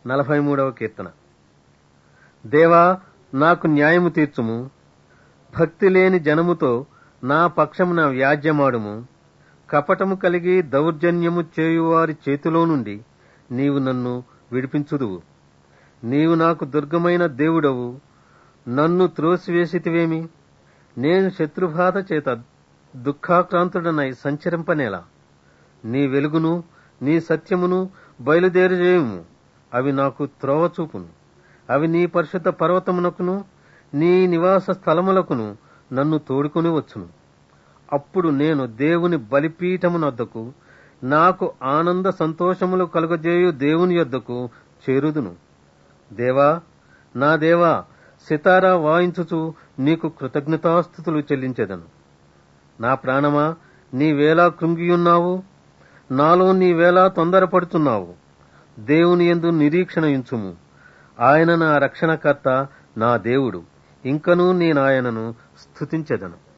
నలభై మూడవ కీర్తన దేవా నాకు న్యాయము తీర్చుము భక్తి లేని జనముతో నా పక్షమున వ్యాజ్యమాడుము కపటము కలిగి దౌర్జన్యము చేయువారి చేతిలో నుండి నీవు నన్ను విడిపించుదువు నీవు నాకు దుర్గమైన దేవుడవు నన్ను త్రోసివేసితివేమి నేను శత్రుబాధ చేత దుఃఖాక్రాంతుడనై సంచరింపనేలా నీ వెలుగును నీ సత్యమును బయలుదేరజేయము అవి నాకు త్రోవ చూపును అవి నీ పరిశుద్ధ పర్వతమునకును నీ నివాస స్థలములకును నన్ను తోడుకొని వచ్చును అప్పుడు నేను దేవుని బలిపీఠమునొద్దకు నాకు ఆనంద సంతోషములు కలుగజేయు దేవుని యొద్దకు చేరుదును దేవా నా దేవా సితారా వాయించుచు నీకు కృతజ్ఞతాస్థుతులు చెల్లించెదను నా ప్రాణమా నీవేలా కృంగియున్నావు నాలో నీవేలా తొందరపడుతున్నావు దేవుని ఎందు నిరీక్షణ ఉంచుము ఆయన నా రక్షణకర్త నా దేవుడు ఇంకనూ నేనాయనను స్థుతించెదను